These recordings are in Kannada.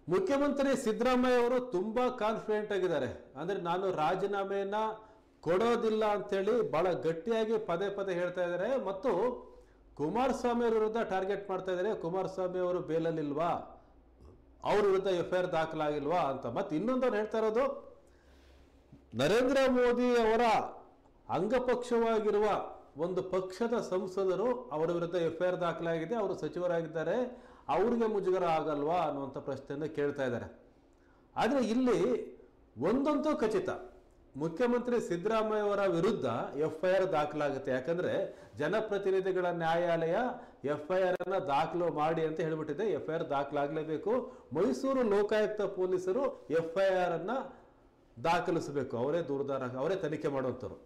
ಮುಖ್ಯಮಂತ್ರಿ ಸಿದ್ದರಾಮಯ್ಯ ಅವರು ತುಂಬಾ ಕಾನ್ಫಿಡೆಂಟ್ ಆಗಿದ್ದಾರೆ ಅಂದ್ರೆ ನಾನು ರಾಜೀನಾಮೆಯನ್ನ ಕೊಡೋದಿಲ್ಲ ಅಂತೇಳಿ ಬಹಳ ಗಟ್ಟಿಯಾಗಿ ಪದೇ ಪದೇ ಹೇಳ್ತಾ ಇದ್ದಾರೆ ಮತ್ತು ಕುಮಾರಸ್ವಾಮಿ ಅವರ ವಿರುದ್ಧ ಟಾರ್ಗೆಟ್ ಮಾಡ್ತಾ ಇದ್ದಾರೆ ಕುಮಾರಸ್ವಾಮಿ ಅವರು ಬೇಲಲ್ಲಿಲ್ವಾ ಅವ್ರ ವಿರುದ್ಧ ಎಫ್ ಐ ಆರ್ ದಾಖಲಾಗಿಲ್ವಾ ಅಂತ ಮತ್ತೆ ಇನ್ನೊಂದವ್ರು ಹೇಳ್ತಾ ಇರೋದು ನರೇಂದ್ರ ಮೋದಿ ಅವರ ಅಂಗಪಕ್ಷವಾಗಿರುವ ಒಂದು ಪಕ್ಷದ ಸಂಸದರು ಅವರ ವಿರುದ್ಧ ಎಫ್ ಐ ಆರ್ ದಾಖಲಾಗಿದೆ ಅವರು ಸಚಿವರಾಗಿದ್ದಾರೆ ಅವ್ರಿಗೆ ಮುಜುಗರ ಆಗಲ್ವಾ ಅನ್ನುವಂಥ ಪ್ರಶ್ನೆಯನ್ನು ಕೇಳ್ತಾ ಇದ್ದಾರೆ ಆದರೆ ಇಲ್ಲಿ ಒಂದಂತೂ ಖಚಿತ ಮುಖ್ಯಮಂತ್ರಿ ಸಿದ್ದರಾಮಯ್ಯ ಅವರ ವಿರುದ್ಧ ಎಫ್ ಐ ಆರ್ ದಾಖಲಾಗುತ್ತೆ ಯಾಕಂದ್ರೆ ಜನಪ್ರತಿನಿಧಿಗಳ ನ್ಯಾಯಾಲಯ ಎಫ್ ಐ ಆರ್ ಅನ್ನ ದಾಖಲು ಮಾಡಿ ಅಂತ ಹೇಳ್ಬಿಟ್ಟಿದೆ ಎಫ್ ಐ ಆರ್ ದಾಖಲಾಗಲೇಬೇಕು ಮೈಸೂರು ಲೋಕಾಯುಕ್ತ ಪೊಲೀಸರು ಎಫ್ ಐ ಆರ್ ಅನ್ನ ದಾಖಲಿಸಬೇಕು ಅವರೇ ದೂರದಾರ ಅವರೇ ತನಿಖೆ ಮಾಡುವಂಥವ್ರು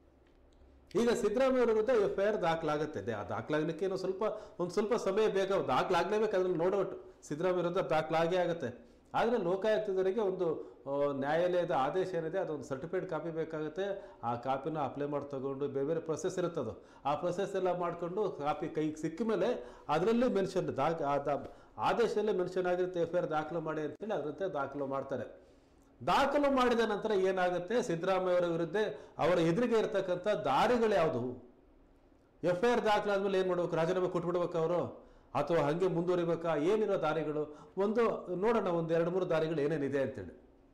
ಈಗ ಸಿದ್ದರಾಮಯ್ಯ ಅವರ ವಿರುದ್ಧ ಎಫ್ ಐ ಆರ್ ದಾಖಲಾಗುತ್ತೆ ದೇ- ಆ ದಾಖಲಾಗ್ಲಿಕ್ಕೆ ಏನೋ ಸ್ವಲ್ಪ ಒಂದು ಸ್ವಲ್ಪ ಸಮಯ ಬೇಕು ದಾಖಲಾಗ್ಲೇಬೇಕು ಅದನ್ನು ನೋಡೋಟ್ಟು ಸಿದ್ದರಾಮಯ್ಯ ವಿರುದ್ಧ ದಾಖಲಾಗೇ ಆಗುತ್ತೆ ಆದರೆ ಲೋಕಾಯುಕ್ತದವರಿಗೆ ಒಂದು ಆ, ನ್ಯಾಯಾಲಯದ ಆದೇಶ ಏನಿದೆ ಅದೊಂದು ಸರ್ಟಿಫಿಕೇಟ್ ಕಾಪಿ ಬೇಕಾಗುತ್ತೆ ಆ ಕಾಪಿನ ಅಪ್ಲೈ ಮಾಡಿ ತಗೊಂಡು ಬೇರೆ ಬೇರೆ ಪ್ರೊಸೆಸ್ ಇರುತ್ತದು ಆ ಪ್ರೊಸೆಸ್ ಎಲ್ಲ ಮಾಡಿಕೊಂಡು ಕಾಪಿ ಕೈಗೆ ಸಿಕ್ಕ ಮೇಲೆ ಅದರಲ್ಲಿ ಮೆನ್ಷನ್ ದಾಖ ಆ ದಾ- ಆದೇಶದಲ್ಲೇ ಮೆನ್ಷನ್ ಆಗಿರುತ್ತೆ ಎಫ್ ಐ ಆರ್ ದಾಖಲು ಮಾಡಿ ಅಂತೇಳಿ ಅದರಂತೆ ದಾಖಲು ಮಾಡ್ತಾರೆ ದಾಖಲು ಮಾಡಿದ ನಂತರ ಏನಾಗುತ್ತೆ ಸಿದ್ದರಾಮಯ್ಯ ಅವರ ವಿರುದ್ಧ ಅವರ ಎದುರಿಗೆ ಇರತಕ್ಕಂಥ ದಾರಿಗಳು ಯಾವುದು ಎಫ್ ಐ ಆರ್ ದಾಖಲಾದ್ಮೇಲೆ ಏನು ಮಾಡ್ಬೇಕು ರಾಜೀನಾಮೆ ಕೊಟ್ಬಿಡ್ಬೇಕು ಅವರು ಅಥವಾ ಹಾಗೆ ಮುಂದುವರಿಬೇಕಾ ಏನಿರೋ ದಾರಿಗಳು ಒಂದು ನೋಡೋಣ ಒಂದು ಎರಡು ಮೂರು ದಾರಿಗಳು ಏನೇನಿದೆ ಅಂತೇಳಿ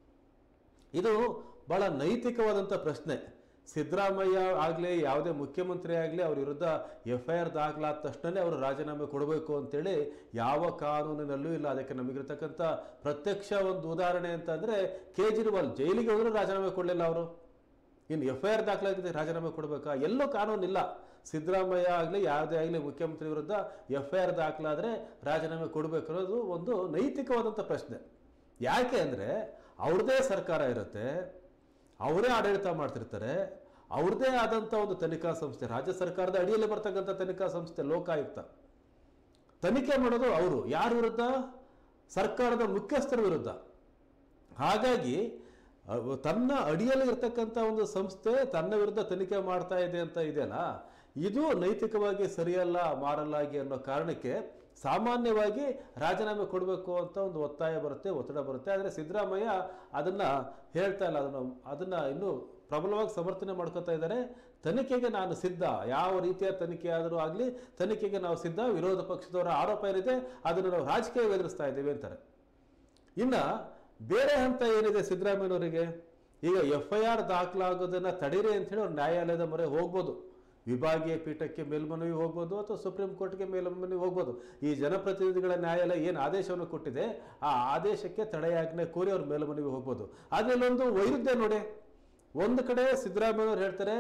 ಇದು ಬಹಳ ನೈತಿಕವಾದಂಥ ಪ್ರಶ್ನೆ ಸಿದ್ದರಾಮಯ್ಯ ಆಗಲಿ ಯಾವುದೇ ಮುಖ್ಯಮಂತ್ರಿ ಆಗಲಿ ಅವ್ರ ವಿರುದ್ಧ ಎಫ್ ಐ ಆರ್ ದಾಖಲಾದ ತಕ್ಷಣವೇ ಅವರು ರಾಜೀನಾಮೆ ಕೊಡಬೇಕು ಅಂತೇಳಿ ಯಾವ ಕಾನೂನಿನಲ್ಲೂ ಇಲ್ಲ ಅದಕ್ಕೆ ನಮಗಿರ್ತಕ್ಕಂಥ ಪ್ರತ್ಯಕ್ಷ ಒಂದು ಉದಾಹರಣೆ ಅಂತಂದರೆ ಕೇಜ್ರಿವಾಲ್ ಜೈಲಿಗೆ ಹೋದರೂ ರಾಜೀನಾಮೆ ಕೊಡಲಿಲ್ಲ ಅವರು ಇನ್ನು ಎಫ್ ಐ ಆರ್ ದಾಖಲಾಗಿದೆ ರಾಜೀನಾಮೆ ಕೊಡಬೇಕಾ ಎಲ್ಲೂ ಕಾನೂನಿಲ್ಲ ಸಿದ್ದರಾಮಯ್ಯ ಆಗಲಿ ಯಾವುದೇ ಆಗಲಿ ಮುಖ್ಯಮಂತ್ರಿ ವಿರುದ್ಧ ಎಫ್ ಐ ಆರ್ ದಾಖಲಾದರೆ ರಾಜೀನಾಮೆ ಕೊಡಬೇಕು ಅನ್ನೋದು ಒಂದು ನೈತಿಕವಾದಂಥ ಪ್ರಶ್ನೆ ಯಾಕೆ ಅಂದರೆ ಅವ್ರದ್ದೇ ಸರ್ಕಾರ ಇರುತ್ತೆ ಅವರೇ ಆಡಳಿತ ಮಾಡ್ತಿರ್ತಾರೆ ಅವ್ರದ್ದೇ ಆದಂಥ ಒಂದು ತನಿಖಾ ಸಂಸ್ಥೆ ರಾಜ್ಯ ಸರ್ಕಾರದ ಅಡಿಯಲ್ಲಿ ಬರ್ತಕ್ಕಂಥ ತನಿಖಾ ಸಂಸ್ಥೆ ಲೋಕಾಯುಕ್ತ ತನಿಖೆ ಮಾಡೋದು ಅವರು ಯಾರ ವಿರುದ್ಧ ಸರ್ಕಾರದ ಮುಖ್ಯಸ್ಥರ ವಿರುದ್ಧ ಹಾಗಾಗಿ ಅವ್- ತನ್ನ ಅಡಿಯಲ್ಲಿ ಇರ್ತಕ್ಕಂಥ ಒಂದು ಸಂಸ್ಥೆ ತನ್ನ ವಿರುದ್ಧ ತನಿಖೆ ಮಾಡ್ತಾ ಇದೆ ಅಂತ ಇದೆಯಲ್ಲ ಇದು ನೈತಿಕವಾಗಿ ಸರಿಯಲ್ಲ ಮಾರಲ್ಲಾಗಿ ಅನ್ನೋ ಕಾರಣಕ್ಕೆ ಸಾಮಾನ್ಯವಾಗಿ ರಾಜೀನಾಮೆ ಕೊಡಬೇಕು ಅಂತ ಒಂದು ಒತ್ತಾಯ ಬರುತ್ತೆ ಒತ್ತಡ ಬರುತ್ತೆ ಆದರೆ ಸಿದ್ದರಾಮಯ್ಯ ಅದನ್ನ ಹೇಳ್ತಾ ಇಲ್ಲ ಅದನ್ನು ಅದನ್ನ ಇನ್ನೂ ಪ್ರಬಲವಾಗಿ ಸಮರ್ಥನೆ ಮಾಡ್ಕೋತಾ ಇದ್ದಾರೆ ತನಿಖೆಗೆ ನಾನು ಸಿದ್ಧ ಯಾವ ರೀತಿಯ ತನಿಖೆ ಆದರೂ ಆಗಲಿ ತನಿಖೆಗೆ ನಾವು ಸಿದ್ಧ ವಿರೋಧ ಪಕ್ಷದವರ ಆರೋಪ ಏನಿದೆ ಅದನ್ನು ನಾವು ರಾಜಕೀಯ ಎದುರಿಸ್ತಾ ಇದ್ದೀವಿ ಅಂತಾರೆ ಇನ್ನ ಬೇರೆ ಹಂತ ಏನಿದೆ ಸಿದ್ದರಾಮಯ್ಯನವರಿಗೆ ಈಗ ಎಫ್ ಐ ಆರ್ ದಾಖಲಾಗೋದನ್ನ ತಡೀರಿ ಅಂತ ಹೇಳಿ ಅವ್ರು ನ್ಯಾಯಾಲಯದ ಮೊರೆ ಹೋಗ್ಬೋದು ವಿಭಾಗೀಯ ಪೀಠಕ್ಕೆ ಮೇಲ್ಮನವಿ ಹೋಗ್ಬೋದು ಅಥವಾ ಸುಪ್ರೀಂ ಕೋರ್ಟ್ಗೆ ಮೇಲ್ಮನವಿ ಹೋಗ್ಬೋದು ಈ ಜನಪ್ರತಿನಿಧಿಗಳ ನ್ಯಾಯಾಲಯ ಏನು ಆದೇಶವನ್ನು ಕೊಟ್ಟಿದೆ ಆ ಆದೇಶಕ್ಕೆ ತಡೆಯಾಜ್ಞೆ ಕೋರಿ ಅವ್ರು ಮೇಲ್ಮನವಿ ಹೋಗ್ಬೋದು ಆದ್ರೆ ಇಲ್ಲೊಂದು ವೈರುಧ್ಯ ನೋಡಿ ಒಂದು ಕಡೆ ಸಿದ್ದರಾಮಯ್ಯನವ್ರು ಹೇಳ್ತಾರೆ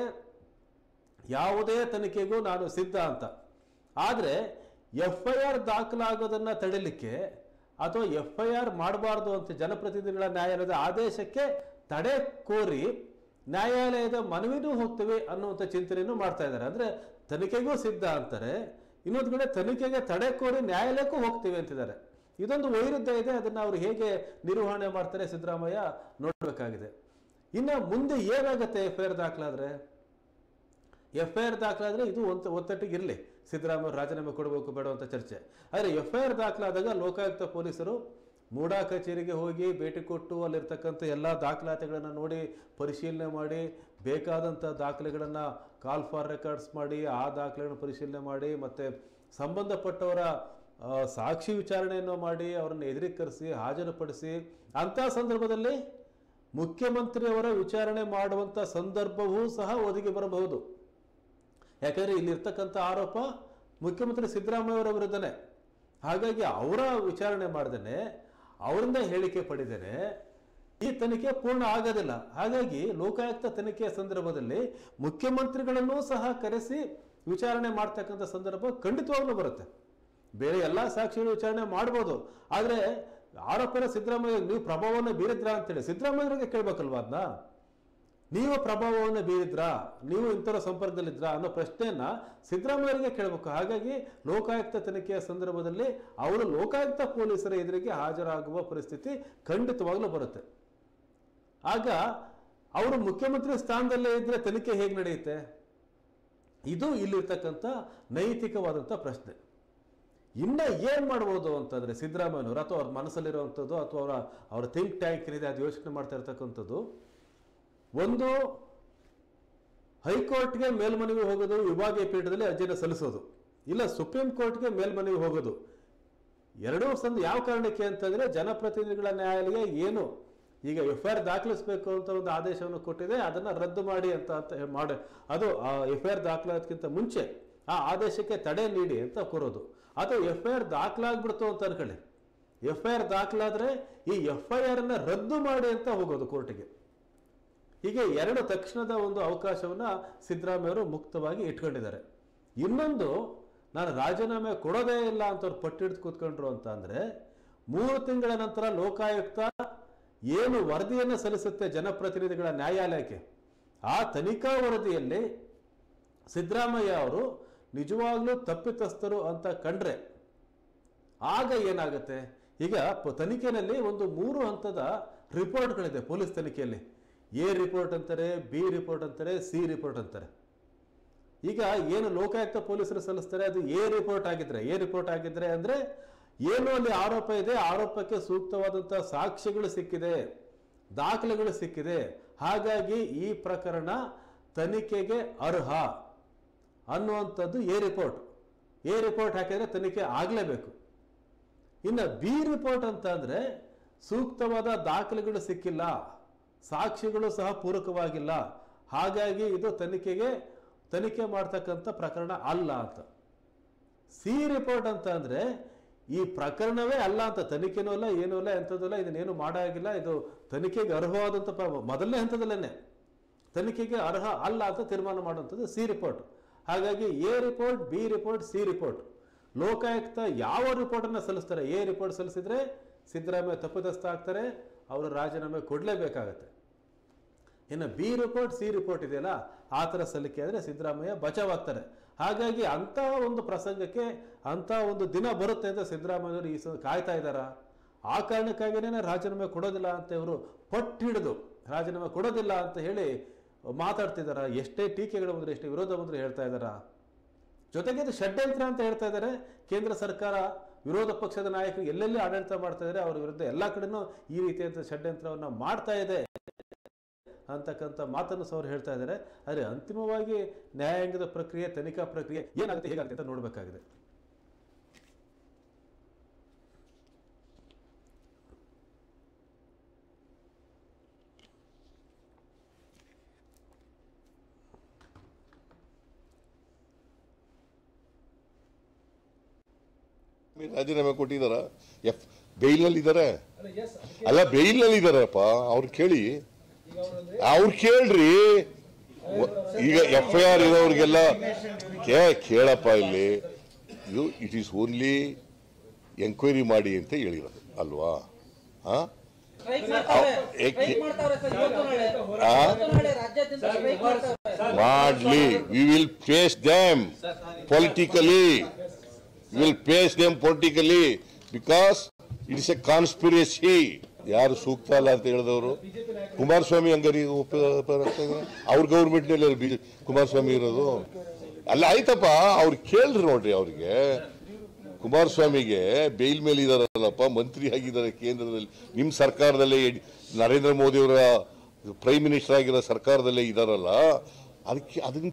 ಯಾವುದೇ ತನಿಖೆಗೂ ನಾನು ಸಿದ್ಧ ಅಂತ ಆದರೆ ಎಫ್ ಐ ಆರ್ ದಾಖಲಾಗೋದನ್ನ ತಡಿಲಿಕ್ಕೆ ಅಥವಾ ಎಫ್ ಐ ಆರ್ ಮಾಡಬಾರ್ದು ಅಂತ ಜನಪ್ರತಿನಿಧಿಗಳ ನ್ಯಾಯಾಲಯದ ಆದೇಶಕ್ಕೆ ತಡೆ ಕೋರಿ ನ್ಯಾಯಾಲಯದ ಮನವಿನೂ ಹೋಗ್ತೇವೆ ಅನ್ನುವಂಥ ಚಿಂತನೆಯನ್ನು ಮಾಡ್ತಾ ಇದ್ದಾರೆ ಅಂದ್ರೆ ತನಿಖೆಗೂ ಸಿದ್ಧ ಅಂತಾರೆ ಇನ್ನೊಂದು ಕಡೆ ತನಿಖೆಗೆ ತಡೆ ಕೋರಿ ನ್ಯಾಯಾಲಯಕ್ಕೂ ಹೋಗ್ತೇವೆ ಅಂತಿದ್ದಾರೆ ಇದೊಂದು ವೈರುಧ್ಯ ಇದೆ ಅದನ್ನ ಅವರು ಹೇಗೆ ನಿರ್ವಹಣೆ ಮಾಡ್ತಾರೆ ಸಿದ್ದರಾಮಯ್ಯ ನೋಡಬೇಕಾಗಿದೆ ಇನ್ನು ಮುಂದೆ ಏನಾಗುತ್ತೆ ಎಫ್ ಐ ಆರ್ ದಾಖಲಾದ್ರೆ ಎಫ್ ಐ ಆರ್ ದಾಖಲಾದ್ರೆ ಇದು ಒಂದು ಒತ್ತಟ್ಟಿಗೆ ಇರಲಿ ಸಿದ್ದರಾಮಯ್ಯ ರಾಜೀನಾಮೆ ಕೊಡಬೇಕು ಬೇಡ ಅಂತ ಚರ್ಚೆ ಆದರೆ ಎಫ್ ಐ ಆರ್ ದಾಖಲಾದಾಗ ಲೋಕಾಯುಕ್ತ ಪೊಲೀಸರು ಮೂಡಾ ಕಚೇರಿಗೆ ಹೋಗಿ ಭೇಟಿ ಕೊಟ್ಟು ಅಲ್ಲಿರ್ತಕ್ಕಂಥ ಎಲ್ಲ ದಾಖಲಾತಿಗಳನ್ನು ನೋಡಿ ಪರಿಶೀಲನೆ ಮಾಡಿ ಬೇಕಾದಂಥ ದಾಖಲೆಗಳನ್ನು ಕಾಲ್ ಫಾರ್ ರೆಕಾರ್ಡ್ಸ್ ಮಾಡಿ ಆ ದಾಖಲೆಗಳನ್ನು ಪರಿಶೀಲನೆ ಮಾಡಿ ಮತ್ತು ಸಂಬಂಧಪಟ್ಟವರ ಆ, ಸಾಕ್ಷಿ ವಿಚಾರಣೆಯನ್ನು ಮಾಡಿ ಅವರನ್ನು ಎದುರಿಗೆ ಕರೆಸಿ ಹಾಜರುಪಡಿಸಿ ಅಂಥ ಸಂದರ್ಭದಲ್ಲಿ ಮುಖ್ಯಮಂತ್ರಿಯವರ ವಿಚಾರಣೆ ಮಾಡುವಂಥ ಸಂದರ್ಭವೂ ಸಹ ಒದಗಿ ಬರಬಹುದು ಯಾಕಂದ್ರೆ ಇಲ್ಲಿರ್ತಕ್ಕಂಥ ಆರೋಪ ಮುಖ್ಯಮಂತ್ರಿ ಸಿದ್ದರಾಮಯ್ಯ ಅವರ ವಿರುದ್ಧನೇ ಹಾಗಾಗಿ ಅವರ ವಿಚಾರಣೆ ಮಾಡ್ದೇನೆ ಅವರಿಂದ ಹೇಳಿಕೆ ಪಡೆದೇನೆ ಈ ತನಿಖೆ ಪೂರ್ಣ ಆಗೋದಿಲ್ಲ ಹಾಗಾಗಿ ಲೋಕಾಯುಕ್ತ ತನಿಖೆಯ ಸಂದರ್ಭದಲ್ಲಿ ಮುಖ್ಯಮಂತ್ರಿಗಳನ್ನೂ ಸಹ ಕರೆಸಿ ವಿಚಾರಣೆ ಮಾಡ್ತಕ್ಕಂಥ ಸಂದರ್ಭ ಖಂಡಿತವಾಗ್ಲೂ ಬರುತ್ತೆ ಬೇರೆ ಎಲ್ಲ ಸಾಕ್ಷಿಗಳು ವಿಚಾರಣೆ ಮಾಡ್ಬೋದು ಆದರೆ ಆರೋಪನ ಸಿದ್ದರಾಮಯ್ಯ ನೀವು ಪ್ರಭಾವವನ್ನು ಬೀರಿದ್ರಾ ಅಂತೇಳಿ ಸಿದ್ದರಾಮಯ್ಯರಿಗೆ ಕೇಳ್ಬೇಕಲ್ವಾ ಅದನ್ನ ನೀವು ಪ್ರಭಾವವನ್ನು ಬೀರಿದ್ರಾ ನೀವು ಇಂಥರ ಸಂಪರ್ಕದಲ್ಲಿದ್ರಾ ಅನ್ನೋ ಪ್ರಶ್ನೆಯನ್ನ ಸಿದ್ದರಾಮಯ್ಯರಿಗೆ ಕೇಳಬೇಕು ಹಾಗಾಗಿ ಲೋಕಾಯುಕ್ತ ತನಿಖೆಯ ಸಂದರ್ಭದಲ್ಲಿ ಅವರು ಲೋಕಾಯುಕ್ತ ಪೊಲೀಸರ ಎದುರಿಗೆ ಹಾಜರಾಗುವ ಪರಿಸ್ಥಿತಿ ಖಂಡಿತವಾಗ್ಲೂ ಬರುತ್ತೆ ಆಗ ಅವರು ಮುಖ್ಯಮಂತ್ರಿ ಸ್ಥಾನದಲ್ಲೇ ಇದ್ರೆ ತನಿಖೆ ಹೇಗೆ ನಡೆಯುತ್ತೆ ಇದು ಇಲ್ಲಿರ್ತಕ್ಕಂಥ ನೈತಿಕವಾದಂಥ ಪ್ರಶ್ನೆ ಇನ್ನ ಏನ್ ಮಾಡ್ಬೋದು ಅಂತಂದ್ರೆ ಸಿದ್ದರಾಮಯ್ಯನವರು ಅಥವಾ ಅವ್ರ ಮನಸ್ಸಲ್ಲಿರುವಂಥದ್ದು ಅಥವಾ ಅವರ ಅವರ ಥಿಂಕ್ ಟ್ಯಾಂಕ್ ಏನಿದೆ ಅದು ಯೋಚನೆ ಮಾಡ್ತಾ ಇರ್ತಕ್ಕಂಥದ್ದು ಒಂದು ಹೈಕೋರ್ಟ್ಗೆ ಮೇಲ್ಮನವಿ ಹೋಗೋದು ವಿಭಾಗೀಯ ಪೀಠದಲ್ಲಿ ಅರ್ಜಿನ ಸಲ್ಲಿಸೋದು ಇಲ್ಲ ಸುಪ್ರೀಂ ಕೋರ್ಟ್ಗೆ ಮೇಲ್ಮನವಿ ಹೋಗೋದು ಎರಡೂ ಸಂದ ಯಾವ ಕಾರಣಕ್ಕೆ ಅಂತಂದ್ರೆ ಜನಪ್ರತಿನಿಧಿಗಳ ನ್ಯಾಯಾಲಯ ಏನು ಈಗ ಎಫ್ ಐ ಆರ್ ದಾಖಲಿಸಬೇಕು ಅಂತ ಒಂದು ಆದೇಶವನ್ನು ಕೊಟ್ಟಿದೆ ಅದನ್ನ ರದ್ದು ಮಾಡಿ ಅಂತ ಅಂತ ಹೇ- ಮಾಡಿ ಅದು ಎಫ್ ಐ ಆರ್ ದಾಖಲಾಗೋದಕ್ಕಿಂತ ಮುಂಚೆ ಆ ಆದೇಶಕ್ಕೆ ತಡೆ ನೀಡಿ ಅಂತ ಕೋರೋದು ಅದು ಎಫ್ ಐ ಆರ್ ದಾಖಲಾಗ್ಬಿಡ್ತು ಅಂತ ಅನ್ಕೊಳ್ಳಿ ಎಫ್ ಐ ಆರ್ ದಾಖಲಾದ್ರೆ ಈ ಎಫ್ ಐ ಆರ್ ಅನ್ನ ರದ್ದು ಮಾಡಿ ಅಂತ ಹೋಗೋದು ಕೋರ್ಟಿಗೆ ಹೀಗೆ ಎರಡು ತಕ್ಷಣದ ಒಂದು ಅವಕಾಶವನ್ನ ಸಿದ್ದರಾಮಯ್ಯವರು ಮುಕ್ತವಾಗಿ ಇಟ್ಕೊಂಡಿದ್ದಾರೆ ಇನ್ನೊಂದು ನಾನು ರಾಜೀನಾಮೆ ಕೊಡೋದೇ ಇಲ್ಲ ಅಂತ ಅವ್ರು ಪಟ್ಟಿಡ್ದು ಕೂತ್ಕೊಂಡ್ರು ಅಂತ ಅಂದ್ರೆ ಮೂರು ತಿಂಗಳ ನಂತರ ಲೋಕಾಯುಕ್ತ ಏನು ವರದಿಯನ್ನು ಸಲ್ಲಿಸುತ್ತೆ ಜನಪ್ರತಿನಿಧಿಗಳ ನ್ಯಾಯಾಲಯಕ್ಕೆ ಆ ತನಿಖಾ ವರದಿಯಲ್ಲಿ ಸಿದ್ದರಾಮಯ್ಯ ಅವರು ನಿಜವಾಗ್ಲೂ ತಪ್ಪಿತಸ್ಥರು ಅಂತ ಕಂಡ್ರೆ ಆಗ ಏನಾಗುತ್ತೆ ಈಗ ಪ- ತನಿಖೆಯಲ್ಲಿ ಒಂದು ಮೂರು ಹಂತದ ರಿಪೋರ್ಟ್ಗಳಿದೆ ಪೊಲೀಸ್ ತನಿಖೆಯಲ್ಲಿ ಎ ರಿಪೋರ್ಟ್ ಅಂತಾರೆ ಬಿ ರಿಪೋರ್ಟ್ ಅಂತಾರೆ ಸಿ ರಿಪೋರ್ಟ್ ಅಂತಾರೆ ಈಗ ಏನು ಲೋಕಾಯುಕ್ತ ಪೊಲೀಸರು ಸಲ್ಲಿಸ್ತಾರೆ ಅದು ಎ ರಿಪೋರ್ಟ್ ಆಗಿದ್ರೆ ಎ ರಿಪೋರ್ಟ್ ಆಗಿದ್ರೆ ಅಂದ್ರೆ ಏನು ಅಲ್ಲಿ ಆರೋಪ ಇದೆ ಆರೋಪಕ್ಕೆ ಸೂಕ್ತವಾದಂತಹ ಸಾಕ್ಷ್ಯಗಳು ಸಿಕ್ಕಿದೆ ದಾಖಲೆಗಳು ಸಿಕ್ಕಿದೆ ಹಾಗಾಗಿ ಈ ಪ್ರಕರಣ ತನಿಖೆಗೆ ಅರ್ಹ ಅನ್ನುವಂಥದ್ದು ಎ ರಿಪೋರ್ಟ್ ಎ ರಿಪೋರ್ಟ್ ಹಾಕಿದ್ರೆ ತನಿಖೆ ಆಗಲೇಬೇಕು ಇನ್ನು ಬಿ ರಿಪೋರ್ಟ್ ಅಂತ ಅಂದ್ರೆ ಸೂಕ್ತವಾದ ದಾಖಲೆಗಳು ಸಿಕ್ಕಿಲ್ಲ ಸಾಕ್ಷಿಗಳು ಸಹ ಪೂರಕವಾಗಿಲ್ಲ ಹಾಗಾಗಿ ಇದು ತನಿಖೆಗೆ ತನಿಖೆ ಮಾಡ್ತಕ್ಕಂಥ ಪ್ರಕರಣ ಅಲ್ಲ ಅಂತ ಸಿ ರಿಪೋರ್ಟ್ ಅಂತ ಅಂದ್ರೆ ಈ ಪ್ರಕರಣವೇ ಅಲ್ಲ ಅಂತ ತನಿಖೆನೂ ಅಲ್ಲ ಏನೂ ಇಲ್ಲ ಎಂಥದ್ದು ಇಲ್ಲ ಇದನ್ನೇನು ಮಾಡಾಗಿಲ್ಲ ಇದು ತನಿಖೆಗೆ ಅರ್ಹವಾದಂಥ ಪ್ರ- ಮೊದಲನೇ ಹಂತದಲ್ಲೇನೆ ತನಿಖೆಗೆ ಅರ್ಹ ಅಲ್ಲ ಅಂತ ತೀರ್ಮಾನ ಮಾಡುವಂಥದ್ದು ಸಿ ರಿಪೋರ್ಟ್ ಹಾಗಾಗಿ A report B report C report Lokayukta ಯಾವ ರಿಪೋರ್ಟ್ ಅನ್ನ ಸಲ್ಲಿಸ್ತಾರೆ ಎ ರಿಪೋರ್ಟ್ ಸಲ್ಲಿಸಿದ್ರೆ ಸಿದ್ದರಾಮಯ್ಯ ತಪ್ಪಿತಸ್ಥ ಆಗ್ತಾರೆ ಅವರು ರಾಜೀನಾಮೆ ಕೊಡಲೇಬೇಕಾಗತ್ತೆ ಇನ್ನು ಬಿ ರಿಪೋರ್ಟ್ ಸಿ ರಿಪೋರ್ಟ್ ಇದೆಯಲ್ಲ ಆ ಥರ ಸಲ್ಲಿಕೆ ಆದರೆ ಸಿದ್ದರಾಮಯ್ಯ ಬಚಾವಾಗ್ತಾರೆ ಹಾಗಾಗಿ ಅಂಥ ಒಂದು ಪ್ರಸಂಗಕ್ಕೆ ಅಂಥ ಒಂದು ದಿನ ಬರುತ್ತೆ ಅಂತ ಸಿದ್ದರಾಮಯ್ಯವರು ಈ ಸ ಕಾಯ್ತಾ ಇದ್ದಾರಾ ಆ ಕಾರಣಕ್ಕಾಗಿಯೇ ರಾಜೀನಾಮೆ ಕೊಡೋದಿಲ್ಲ ಅಂತ ಇವರು ಪಟ್ಟು ಹಿಡಿದು ರಾಜೀನಾಮೆ ಕೊಡೋದಿಲ್ಲ ಅಂತ ಹೇಳಿ ಮಾತಾಡ್ತಿದ್ದಾರಾ ಎಷ್ಟೇ ಟೀಕೆಗಳು ಬಂದರೆ ಎಷ್ಟೇ ವಿರೋಧ ಬಂದರೆ ಹೇಳ್ತಾ ಇದ್ದಾರಾ ಜೊತೆಗೆ ಇದು ಷಡ್ಯಂತ್ರ ಅಂತ ಹೇಳ್ತಾ ಇದ್ದಾರೆ ಕೇಂದ್ರ ಸರ್ಕಾರ ವಿರೋಧ ಪಕ್ಷದ ನಾಯಕರು ಎಲ್ಲೆಲ್ಲಿ ಆಡಳಿತ ಮಾಡ್ತಾ ಇದ್ದಾರೆ ಅವರ ವಿರುದ್ಧ ಎಲ್ಲ ಕಡೆನೂ ಈ ರೀತಿಯಾದ ಷಡ್ಯಂತ್ರವನ್ನು ಮಾಡ್ತಾ ಇದೆ ಅಂತಕ್ಕಂಥ ಮಾತನ್ನು ಸಹ ಅವ್ರು ಹೇಳ್ತಾ ಇದ್ದಾರೆ ಆದರೆ ಅಂತಿಮವಾಗಿ ನ್ಯಾಯಾಂಗದ ಪ್ರಕ್ರಿಯೆ ತನಿಖಾ ಪ್ರಕ್ರಿಯೆ ಏನಾಗುತ್ತೆ ಹೇಗಾಗುತ್ತೆ ಅಂತ ನೋಡಬೇಕಾಗಿದೆ ರಾಜೀನಾಮೆ ಕೊಟ್ಟಿದಾರ ಎಫ್ ಬೇಲ್ನಲ್ಲಿ ಇದಾರೆ ಅಲ್ಲ ಬೇಲ್ನಲ್ಲಿ ಇದಾರಪ್ಪ ಅವ್ರು ಕೇಳಿ ಅವ್ರು ಕೇಳ್ರಿ ಒ- ಈಗ ಎಫ್ ಐ ಆರ್ ಇರೋರಿಗೆಲ್ಲ ಕೇ ಕೇಳಪ್ಪ ಇಲ್ಲಿ ಇದು ಇಟ್ ಈಸ್ ಓನ್ಲಿ ಎಂಕ್ವೈರಿ ಮಾಡಿ ಅಂತ ಹೇಳಿರೋದು ಅಲ್ವಾ ಹಾ ಸ್ಟ್ರೈಕ್ ಮಾಡ್ತಾವ್ರೆ ಏಕೆ- ಸ್ಟ್ರೈಕ್ ಮಾಡ್ತಾವ್ರೆ ಸರ್ ಇವತ್ತು ನಾಳೆ ಆ? ಇವತ್ತು ನಾಳೆ ರಾಜ್ಯಾದ್ಯಂತ ಸ್ಟ್ರೈಕ್ ಮಾಡ್ತಾವ್ರೆ ಮಾಡ್ಲಿ we will face them politically will face them politically because it's a conspiracy ಯಾರು ಸೂಕ್ತ ಅಲ್ಲ ಅಂತ ಹೇಳಿದವರು ಕುಮಾರಸ್ವಾಮಿ ಹಂಗಾರಿ ಅವ್ರ ಗೌರ್ಮೆಂಟ್ನಲ್ಲಿ ಬಿ ಕುಮಾರಸ್ವಾಮಿ ಇರೋದು ಅಲ್ಲ ಆಯ್ತಪ್ಪ ಅವ್ರು ಕೇಳ್ರಿ ನೋಡ್ರಿ ಅವ್ರಿಗೆ ಕುಮಾರಸ್ವಾಮಿಗೆ ಬೇಲ್ ಮೇಲೆ ಇದಾರಲ್ಲಪ್ಪ ಮಂತ್ರಿ ಆಗಿದ್ದಾರೆ ಕೇಂದ್ರದಲ್ಲಿ ನಿಮ್ಮ ಸರ್ಕಾರದಲ್ಲೇ ಯಡಿ- ನರೇಂದ್ರ ಮೋದಿ ಅವರ ಪ್ರೈಮ್ ಮಿನಿಸ್ಟರ್ ಆಗಿರೋ ಸರ್ಕಾರದಲ್ಲೇ ಇದಾರಲ್ಲ ಅದಕ್ಕೆ ಅದನ್ನ